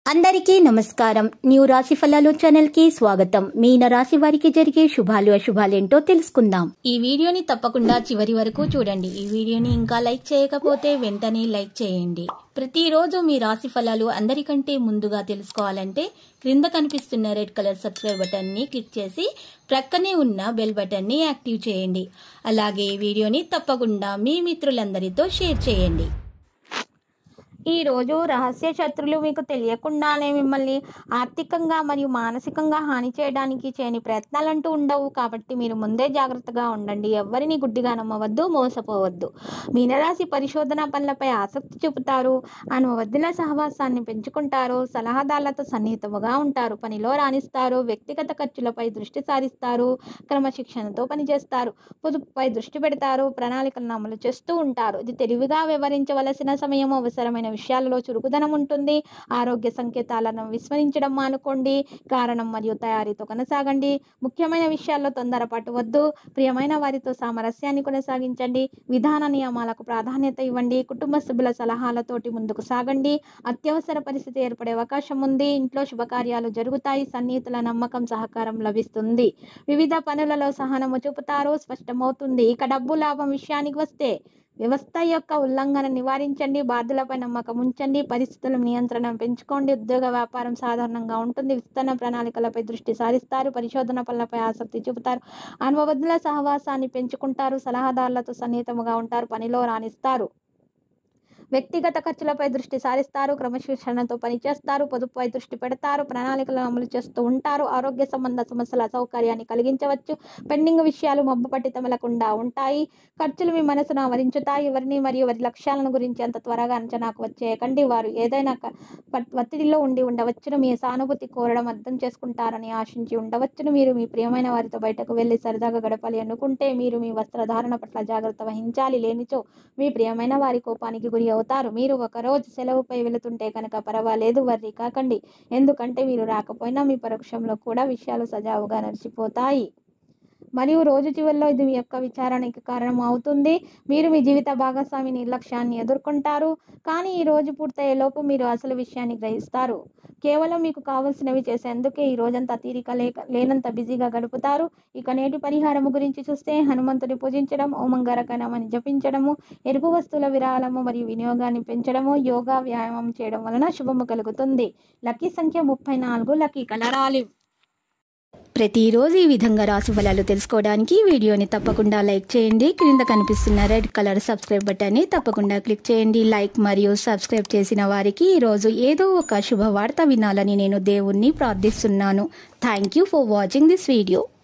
అందరికీ నమస్కారం న్యూ రాశి ఫలాలు ఛానల్ కి స్వాగతం మీన రాశి వారికి జరిగే శుభాలు అశుభాలేంటో తెలుసుకుందాం ఈ వీడియోని తప్పకుండా చివరి వరకు చూడండి ఈ వీడియోని ఇంకా లైక్ చేయకపోతే వెంటనే లైక్ చేయండి ప్రతిరోజు మీ రాశి ఫలాలు అందరికంటే ముందుగా తెలుసుకోవాలంటే క్రింద కనిపిస్తున్న రెడ్ కలర్ సబ్స్క్రైబ్ బటన్ ని క్లిక్ చేసి ప్రక్కనే ఉన్న బెల్ బటన్ ని యాక్టివ్ చేయండి అలాగే ఈ వీడియోని తప్పకుండా మీ మిత్రులందరితో షేర్ చేయండి ఈ రోజు రహస్య శత్రులు మీకు తెలియకుండానే మిమ్మల్ని ఆర్థికంగా మరియు మానసికంగా హాని చేయడానికి చేయని ప్రయత్నాలంటూ ఉండవు కాబట్టి మీరు ముందే జాగ్రత్తగా ఉండండి ఎవరిని గుడ్డిగా నమ్మవద్దు మోసపోవద్దు మీనరాశి పరిశోధన పనులపై ఆసక్తి చూపుతారు అనువదిన సహవాసాన్ని పెంచుకుంటారు సలహాదారులతో సన్నిహితముగా ఉంటారు పనిలో రాణిస్తారు వ్యక్తిగత ఖర్చులపై దృష్టి సారిస్తారు క్రమశిక్షణతో పనిచేస్తారు పొదుపుపై దృష్టి పెడతారు ప్రణాళికలను అమలు చేస్తూ ఉంటారు ఇది తెలివిగా వివరించవలసిన సమయం అవసరమైన విషయాలలో చురుకుదనం ఉంటుంది ఆరోగ్య సంకేతాలను విస్మరించడం మానుకోండి కారణం మరియు తయారీతో కొనసాగండి ముఖ్యమైన విషయాల్లో తొందరపాటు వద్దు ప్రియమైన వారితో సామరస్యాన్ని కొనసాగించండి విధాన నియమాలకు ప్రాధాన్యత ఇవ్వండి కుటుంబ సభ్యుల సలహాలతోటి ముందుకు సాగండి అత్యవసర పరిస్థితి ఏర్పడే అవకాశం ఉంది ఇంట్లో శుభకార్యాలు జరుగుతాయి సన్నిహితుల నమ్మకం సహకారం లభిస్తుంది వివిధ పనులలో సహనము చూపుతారు స్పష్టమవుతుంది ఇక డబ్బు లాభం విషయానికి వస్తే వ్యవస్థ యొక్క ఉల్లంఘన నివారించండి బాధ్యులపై నమ్మకం ఉంచండి పరిస్థితుల నియంత్రణ పెంచుకోండి ఉద్యోగ వ్యాపారం సాధారణంగా ఉంటుంది విస్తరణ ప్రణాళికలపై దృష్టి సారిస్తారు పరిశోధన పనులపై ఆసక్తి చూపుతారు అనుభవజ్ఞుల సహవాసాన్ని పెంచుకుంటారు సలహాదారులతో సన్నిహితముగా ఉంటారు పనిలో రాణిస్తారు వ్యక్తిగత ఖర్చులపై దృష్టి సారిస్తారు క్రమశిక్షణతో పనిచేస్తారు పొదుపుపై దృష్టి పెడతారు ప్రణాళికలను అమలు చేస్తూ ఉంటారు ఆరోగ్య సంబంధ సమస్యల సౌకర్యాన్ని కలిగించవచ్చు పెండింగ్ విషయాలు మబ్బు పట్టి తమలకుండా ఉంటాయి ఖర్చులు మీ మనసును ఆవరించుతాయి ఎవరిని మరియు వారి లక్ష్యాలను గురించి అంత త్వరగా అంచనాకు వచ్చేయకండి వారు ఏదైనా క- ప- ఒత్తిడిలో ఉండి ఉండవచ్చును మీ సానుభూతి కోరడం అర్థం చేసుకుంటారని ఆశించి ఉండవచ్చును మీరు మీ ప్రియమైన వారితో బయటకు వెళ్ళి సరదాగా గడపాలి అనుకుంటే మీరు మీ వస్త్రధారణ పట్ల జాగ్రత్త వహించాలి లేనిచో మీ ప్రియమైన వారి కోపానికి గురి అవుతారు మీరు ఒక రోజు సెలవుపై వెళుతుంటే కనుక పర్వాలేదు వర్రి కాకండి ఎందుకంటే మీరు రాకపోయినా మీ పరోక్షంలో కూడా విషయాలు సజావుగా నడిచిపోతాయి మరియు రోజు చివరిలో ఇది మీ యొక్క విచారణకి కారణం అవుతుంది మీరు మీ జీవిత భాగస్వామి నిర్లక్ష్యాన్ని ఎదుర్కొంటారు కానీ ఈ రోజు పూర్తయ్యేలోపు మీరు అసలు విషయాన్ని గ్రహిస్తారు కేవలం మీకు కావలసినవి చేసేందుకే ఈ రోజంతా తీరిక లేక లేనంత బిజీగా గడుపుతారు ఇక నేటి పరిహారము గురించి చూస్తే హనుమంతుని పూజించడం ఓమంగారకణమని జపించడము ఎరుపు వస్తువుల విరాళము మరియు వినియోగాన్ని పెంచడము యోగా వ్యాయామం చేయడం వలన శుభము కలుగుతుంది లక్కీ సంఖ్య ముప్పై నాలుగు లక్కీ కలర్ ఆలివ్ ప్రతిరోజు ఈ విధంగా రాశి ఫలాలు తెలుసుకోవడానికి ఈ వీడియోని తప్పకుండా లైక్ చేయండి క్రింద కనిపిస్తున్న రెడ్ కలర్ సబ్స్క్రైబ్ బటన్ని తప్పకుండా క్లిక్ చేయండి లైక్ మరియు సబ్స్క్రైబ్ చేసిన వారికి ఈరోజు ఏదో ఒక శుభవార్త వినాలని నేను దేవుణ్ణి ప్రార్థిస్తున్నాను thank you for watching this video